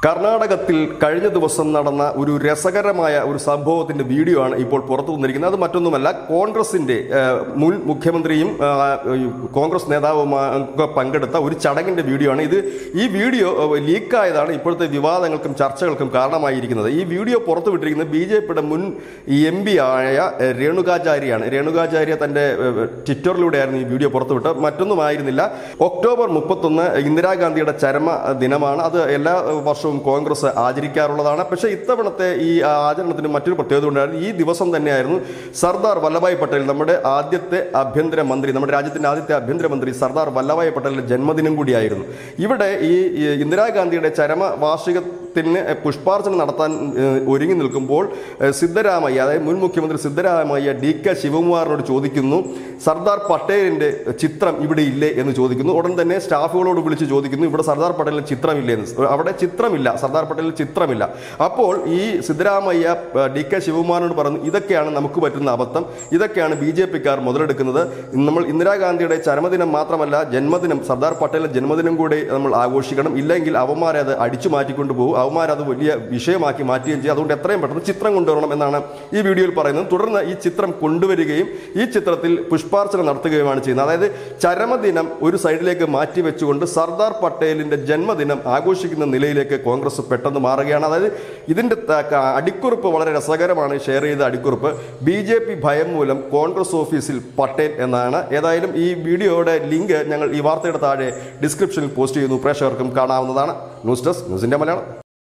കർണാടകത്തിൽ കഴിഞ്ഞ ദിവസം നടന്ന ഒരു രസകരമായ ഒരു സംഭവത്തിന്റെ വീഡിയോ ആണ് ഇപ്പോൾ പുറത്തു വന്നിരിക്കുന്നത് അത് മറ്റൊന്നുമല്ല കോൺഗ്രസിന്റെ ആ, മുൻ മുഖ്യമന്ത്രിയും ആ, ഈ കോൺഗ്രസ് നേതാവുമൊക്കെ പങ്കെടുത്ത ഒരു ചടങ്ങിന്റെ വീഡിയോ ആണ് ഇത് ഈ വീഡിയോ ലീക്കായതാണ് ഇപ്പോഴത്തെ വിവാദങ്ങൾക്കും ചർച്ചകൾക്കും കാരണമായിരിക്കുന്നത് ഈ വീഡിയോ പുറത്തുവിട്ടിരിക്കുന്നത് ബി ജെ പിയുടെ മുൻ എം പി ആയ ഏ, രേണുകാചാര്യയാണ് രേണുകാചാര്യ തന്റെ ഏ, ട്വിറ്ററിലൂടെയായിരുന്നു ഈ വീഡിയോ പുറത്തുവിട്ടത് മറ്റൊന്നുമായിരുന്നില്ല ഒക്ടോബർ മുപ്പത്തൊന്ന് ഇന്ദിരാഗാന്ധിയുടെ ചരമ ദിനമാണ് അത് എല്ലാ വർഷവും കോൺഗ്രസ് ആചരിക്കാറുള്ളതാണ് പക്ഷേ ഇത്തവണത്തെ ഈ ആചരണത്തിന് മറ്റൊരു പ്രത്യേകത ഉണ്ടായിരുന്നു ഈ ദിവസം തന്നെയായിരുന്നു സർദാർ വല്ലഭായ് പട്ടേൽ നമ്മുടെ ആദ്യത്തെ ആഭ്യന്തര മന്ത്രി നമ്മുടെ രാജ്യത്തിന്റെ ആദ്യത്തെ ആഭ്യന്തര മന്ത്രി സർദാർ വല്ലഭായ് പട്ടേലിന്റെ ജന്മദിനം കൂടിയായിരുന്നു ഇവിടെ ഈ ഈ ഇന്ദിരാഗാന്ധിയുടെ ചരമ വാർഷികത്തിന് പുഷ്പാർച്ചന നടത്താൻ ഏഹ്, ഒരുങ്ങി നിൽക്കുമ്പോൾ ഏഹ്, സിദ്ധരാമയ്യ അതായത് മുൻ മുഖ്യമന്ത്രി സിദ്ധരാമയ്യ ഡി കെ ശിവകുമാറിനോട് ചോദിക്കുന്നു സർദാർ പട്ടേലിന്റെ ചിത്രം ഇവിടെ ഇല്ലേ എന്ന് ചോദിക്കുന്നു ഉടൻ തന്നെ സ്റ്റാഫുകളോട് വിളിച്ച് ചോദിക്കുന്നു ഇവിടെ സർദാർ പട്ടേലിന്റെ ചിത്രമില്ലേ എന്ന് അവിടെ ചിത്രമില്ല സർദാർ പട്ടേലിൽ ചിത്രമില്ല അപ്പോൾ ഈ സിദ്ധരാമയ്യ ഏഹ്, ഡി കെ ശിവകുമാറിനോട് പറഞ്ഞു ഇതൊക്കെയാണ് നമുക്ക് പറ്റുന്ന അബദ്ധം ഇതൊക്കെയാണ് ബി ജെ പിക്കാർ മുതലെടുക്കുന്നത് നമ്മൾ ഇന്ദിരാഗാന്ധിയുടെ ചരമദിനം മാത്രമല്ല ജന്മദിനം സർദാർ പട്ടേലിന്റെ ജന്മദിനം കൂടി നമ്മൾ ആഘോഷിക്കണം ഇല്ലെങ്കിൽ അവന്മാരെ അത് അടിച്ചു മാറ്റിക്കൊണ്ട് പോകും അവന്മാരത് വലിയ വിഷയമാക്കി മാറ്റുകയും ചെയ്യും അതുകൊണ്ട് എത്രയും പെട്ടെന്ന് ചിത്രം കൊണ്ടുവരണം എന്നാണ് ഈ വീഡിയോയിൽ പറയുന്നത് തുടർന്ന് ഈ ചിത്രം കൊണ്ടുവരികയും ഈ ചിത്രത്തിൽ പുഷ്പാർച്ചന നടത്തുകയുമാണ് ചെയ്യുന്നത് അതായത് ചരമദിനം ഒരു സൈഡിലേക്ക് മാറ്റി വെച്ചുകൊണ്ട് സർദാർ പട്ടേലിന്റെ ജന്മദിനം ആഘോഷിക്കുന്ന നിലയിലേക്ക് കോൺഗ്രസ് പെട്ടെന്ന് മാറുകയാണ് അതായത് ഇതിന്റെ ത- ക- അടിക്കുറിപ്പ് വളരെ രസകരമാണ് ഷെയർ ചെയ്ത അടിക്കുറിപ്പ് ബി ജെ പി ഭയം മൂലം കോൺഗ്രസ് ഓഫീസിൽ പട്ടേൽ എന്നാണ് ഏതായാലും ഈ വീഡിയോയുടെ ലിങ്ക് ഞങ്ങൾ ഈ വാർത്തയുടെ താഴെ ഡിസ്ക്രിപ്ഷനിൽ പോസ്റ്റ് ചെയ്യുന്നു പ്രേക്ഷകർക്കും കാണാവുന്നതാണ് ന്യൂസ് ഡെസ്ക് ന്യൂസിന്റെ മലയാളം